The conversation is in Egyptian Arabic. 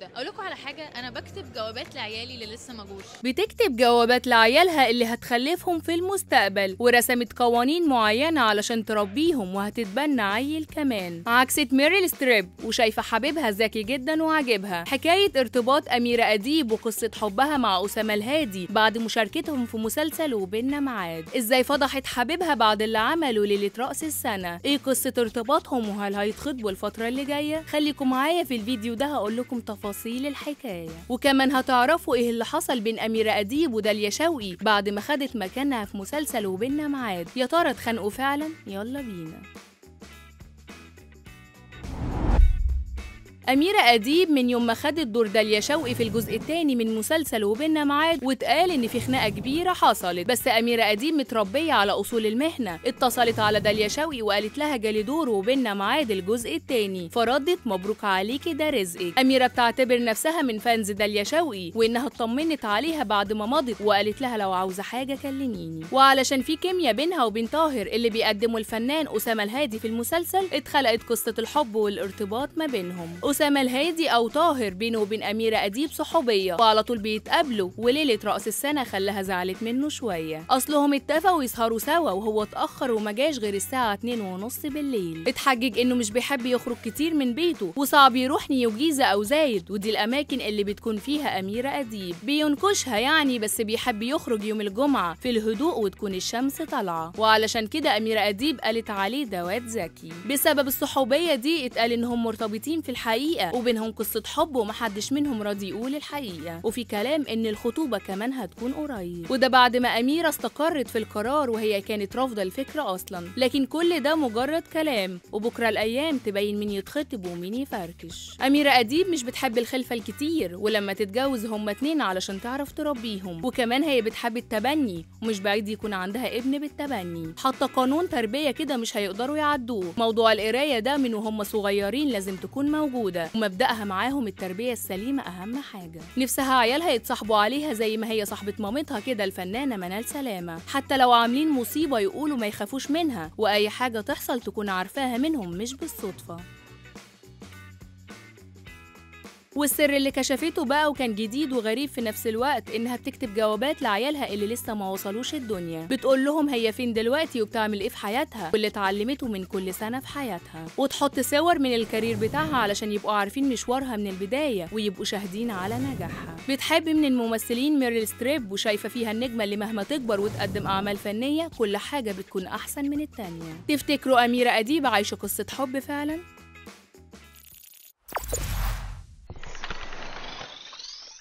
اقول لكم على حاجه انا بكتب جوابات لعيالي اللي لسه ما جوش بتكتب جوابات لعيالها اللي هتخلفهم في المستقبل ورسمت قوانين معينة علشان تربيهم وهتتبنى عيل كمان عكست ميريل ستريب وشايفة حبيبها ذكي جدا وعاجبها حكاية ارتباط أميرة أديب وقصة حبها مع أسامة الهادي بعد مشاركتهم في مسلسل وبيننا معاد ازاي فضحت حبيبها بعد اللي عمله ليلة رأس السنة ايه قصة ارتباطهم وهل هيتخطبوا الفترة اللي جاية خليكم معايا في الفيديو ده هقول لكم تفاصيل الحكاية وكمان هتعرفوا ايه اللي حصل بين أميرة أديب وداليا شوقي بعد ما خدت مكانها في مسلسل وبيننا معاد يا ترى اتخانقوا فعلا يلا بينا أميرة أديب من يوم ما خدت دور داليا شوقي في الجزء الثاني من مسلسل وبيننا معاد واتقال إن في خناقة كبيرة حصلت بس أميرة أديب متربية على أصول المهنة اتصلت على داليا شوقي وقالت لها جالي دور وبيننا معاد الجزء الثاني فردت مبروك عليكي ده رزقك أميرة بتعتبر نفسها من فانز داليا شوقي وإنها اطمنت عليها بعد ما مضت وقالت لها لو عاوزة حاجة كلميني وعلشان في كيمياء بينها وبين طاهر اللي بيقدمه الفنان أسامة الهادي في المسلسل اتخلقت قصة الحب والارتباط ما بينهم أسامة الهادي أو طاهر بينه وبين أميرة أديب صحوبية وعلى طول بيتقابلوا وليلة رأس السنة خلاها زعلت منه شوية أصلهم اتفقوا يسهروا سوا وهو اتأخر وما جاش غير الساعة 2 ونص بالليل اتحجج إنه مش بيحب يخرج كتير من بيته وصعب يروح نيو جيزة أو زايد ودي الأماكن اللي بتكون فيها أميرة أديب بينكشها يعني بس بيحب يخرج يوم الجمعة في الهدوء وتكون الشمس طالعة وعلشان كده أميرة أديب قالت عليه دوات ذكي بسبب الصحوبية دي اتقال إنهم مرتبطين في الحقيقة وبينهم قصة حب ومحدش منهم راضي يقول الحقيقة وفي كلام إن الخطوبة كمان هتكون قريب وده بعد ما أميرة استقرت في القرار وهي كانت رافضة الفكرة أصلا لكن كل ده مجرد كلام وبكرة الأيام تبين مين يتخطب ومين يفركش أميرة أديب مش بتحب الخلفة الكتير ولما تتجوز هما اتنين علشان تعرف تربيهم وكمان هي بتحب التبني ومش بعيد يكون عندها ابن بالتبني حاطة قانون تربية كده مش هيقدروا يعدوه موضوع القراية ده من وهم صغيرين لازم تكون موجودة ومبدأها معاهم التربية السليمة أهم حاجة نفسها عيالها يتصاحبوا عليها زي ما هي صاحبة مامتها كده الفنانة منال سلامة حتى لو عاملين مصيبة يقولوا ما يخافوش منها وأي حاجة تحصل تكون عارفاها منهم مش بالصدفة والسر اللي كشفته بقى وكان جديد وغريب في نفس الوقت انها بتكتب جوابات لعيالها اللي لسه ما وصلوش الدنيا بتقول لهم هي فين دلوقتي وبتعمل ايه في حياتها واللي اتعلمته من كل سنه في حياتها وتحط صور من الكارير بتاعها علشان يبقوا عارفين مشوارها من البدايه ويبقوا شاهدين على نجاحها بتحب من الممثلين ميريل ستريب وشايفه فيها النجمه اللي مهما تكبر وتقدم اعمال فنيه كل حاجه بتكون احسن من التانيه تفتكروا اميره اديب عايشه قصه حب فعلا